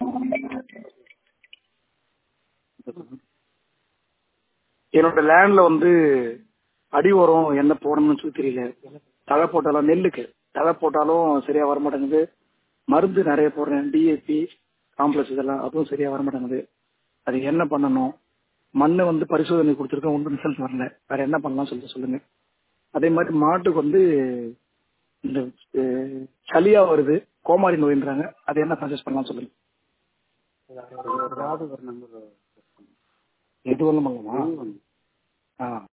என்னோட லேண்ட்ல வந்து அடி உரம் என்ன போடணும்னு சொல்லி தெரியல தழை போட்டாலும் நெல்லுக்கு தழை போட்டாலும் சரியா வர மாட்டேங்குது மருந்து நிறைய போடுறேன் டிஏபி காம்ப்ளெக்ஸ் இதெல்லாம் அதுவும் சரியா வர மாட்டேங்குது அது என்ன பண்ணணும் மண்ணை வந்து பரிசோதனை கொடுத்துருக்கோம் ஒன்றும் ரிசல்ட் வரல வேற என்ன பண்ணலாம் சொல்லிட்டு சொல்லுங்க அதே மாதிரி மாட்டுக்கு வந்து இந்த அஹ், சளியா வருது கோமாரி நோயின்றாங்க அது என்ன சஜஸ்ட் பண்ணலாம் சொல்லுங்க எது ஒண்ணும் பண்ணலாமா ஆ